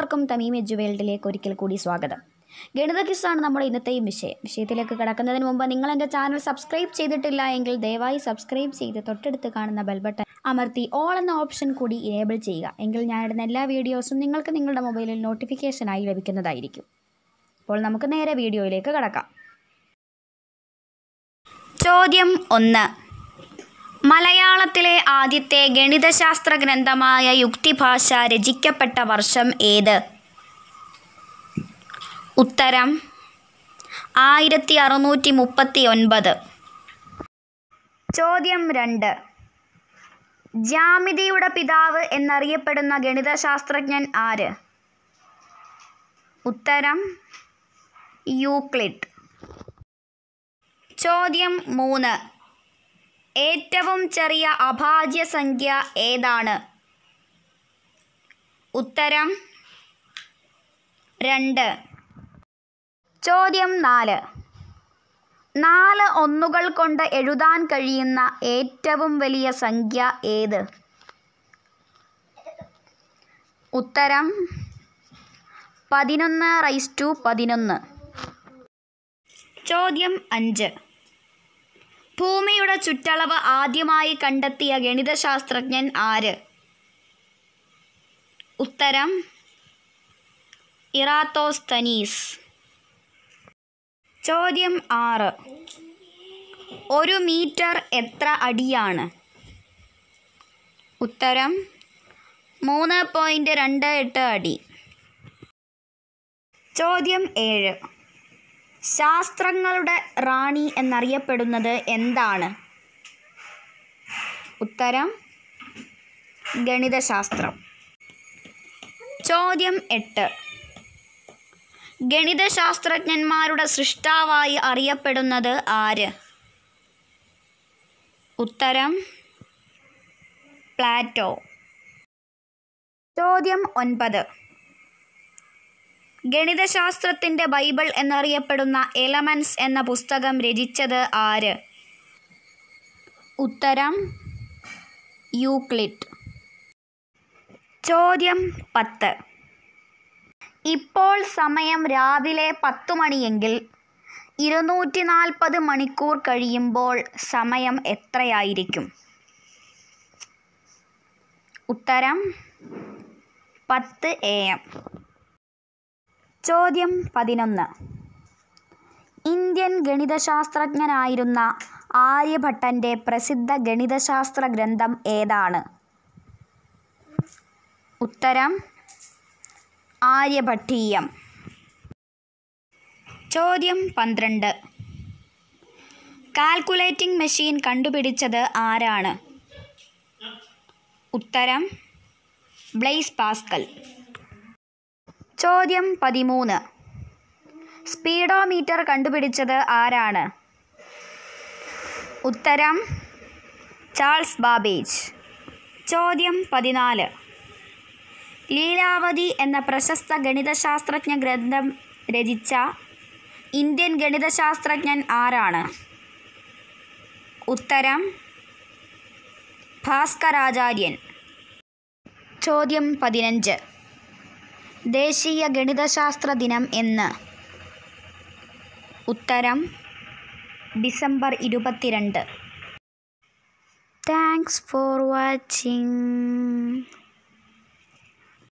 എല്ലാവർക്കും തമീം എജു വേൾഡിലേക്ക് ഒരിക്കൽ കൂടി സ്വാഗതം ഗണിത ക്വിസാണ് നമ്മുടെ ഇന്നത്തെയും വിഷയം വിഷയത്തിലേക്ക് കടക്കുന്നതിന് മുമ്പ് നിങ്ങൾ എൻ്റെ ചാനൽ സബ്സ്ക്രൈബ് ചെയ്തിട്ടില്ല എങ്കിൽ ദയവായി സബ്സ്ക്രൈബ് ചെയ്ത് തൊട്ടടുത്ത് കാണുന്ന ബെൽ ബട്ടൺ അമർത്തി ഓൾ എന്ന ഓപ്ഷൻ കൂടി ഇനേബിൾ ചെയ്യുക എങ്കിൽ ഞാൻ ഇടുന്ന എല്ലാ വീഡിയോസും നിങ്ങൾക്ക് നിങ്ങളുടെ മൊബൈലിൽ നോട്ടിഫിക്കേഷനായി ലഭിക്കുന്നതായിരിക്കും അപ്പോൾ നമുക്ക് നേരെ വീഡിയോയിലേക്ക് കടക്കാം ചോദ്യം ഒന്ന് മലയാളത്തിലെ ആദ്യത്തെ ഗണിതശാസ്ത്ര ഗ്രന്ഥമായ യുക്തിഭാഷ രചിക്കപ്പെട്ട വർഷം ഏത് ഉത്തരം ആയിരത്തി അറുന്നൂറ്റി മുപ്പത്തി ഒൻപത് ചോദ്യം രണ്ട് ജാമിതിയുടെ പിതാവ് എന്നറിയപ്പെടുന്ന ഗണിതശാസ്ത്രജ്ഞൻ ആര് ഉത്തരം യൂക്ലിഡ് ചോദ്യം മൂന്ന് ഏറ്റവും ചെറിയ അഭാജ്യ സംഖ്യ ഏതാണ് ഉത്തരം രണ്ട് ചോദ്യം നാല് നാല് ഒന്നുകൾ കൊണ്ട് എഴുതാൻ കഴിയുന്ന ഏറ്റവും വലിയ സംഖ്യ ഏത് ഉത്തരം പതിനൊന്ന് റൈസ് ടു പതിനൊന്ന് ചോദ്യം അഞ്ച് ഭൂമിയുടെ ചുറ്റളവ് ആദ്യമായി കണ്ടെത്തിയ ഗണിതശാസ്ത്രജ്ഞൻ ആര് ഉത്തരം ഇറാത്തോസ്തനീസ് ചോദ്യം ആറ് ഒരു മീറ്റർ എത്ര അടിയാണ് ഉത്തരം മൂന്ന് പോയിൻറ്റ് രണ്ട് എട്ട് അടി ചോദ്യം ഏഴ് ശാസ്ത്രങ്ങളുടെ റാണി എന്നറിയപ്പെടുന്നത് എന്താണ് ഉത്തരം ഗണിതശാസ്ത്രം ചോദ്യം എട്ട് ഗണിതശാസ്ത്രജ്ഞന്മാരുടെ സൃഷ്ടാവായി അറിയപ്പെടുന്നത് ആര് ഉത്തരം പ്ലാറ്റോ ചോദ്യം ഒൻപത് ഗണിതശാസ്ത്രത്തിൻ്റെ ബൈബിൾ എന്നറിയപ്പെടുന്ന എലമെൻസ് എന്ന പുസ്തകം രചിച്ചത് ആര് ഉത്തരം യൂക്ലിഡ് ചോദ്യം പത്ത് ഇപ്പോൾ സമയം രാവിലെ പത്തു മണിയെങ്കിൽ ഇരുന്നൂറ്റി നാൽപ്പത് മണിക്കൂർ കഴിയുമ്പോൾ സമയം എത്രയായിരിക്കും ഉത്തരം പത്ത് എ എം ചോദ്യം പതിനൊന്ന് ഇന്ത്യൻ ഗണിതശാസ്ത്രജ്ഞനായിരുന്ന ആര്യഭട്ടൻ്റെ പ്രസിദ്ധ ഗണിതശാസ്ത്ര ഗ്രന്ഥം ഏതാണ് ഉത്തരം ആര്യഭട്ടീയം ചോദ്യം പന്ത്രണ്ട് കാൽക്കുലേറ്റിംഗ് മെഷീൻ കണ്ടുപിടിച്ചത് ആരാണ് ഉത്തരം ബ്ലെയ്സ് പാസ്കൽ ചോദ്യം പതിമൂന്ന് സ്പീഡോമീറ്റർ കണ്ടുപിടിച്ചത് ആരാണ് ഉത്തരം ചാൾസ് ബാബേജ് ചോദ്യം പതിനാല് ലീലാവതി എന്ന പ്രശസ്ത ഗണിതശാസ്ത്രജ്ഞ ഗ്രന്ഥം രചിച്ച ഇന്ത്യൻ ഗണിതശാസ്ത്രജ്ഞൻ ആരാണ് ഉത്തരം ഭാസ്കരാചാര്യൻ ചോദ്യം പതിനഞ്ച് ദേശീയ ഗണിതശാസ്ത്ര ദിനം എന്ന് ഉത്തരം ഡിസംബർ ഇരുപത്തിരണ്ട് താങ്ക്സ് ഫോർ വാച്ചിങ്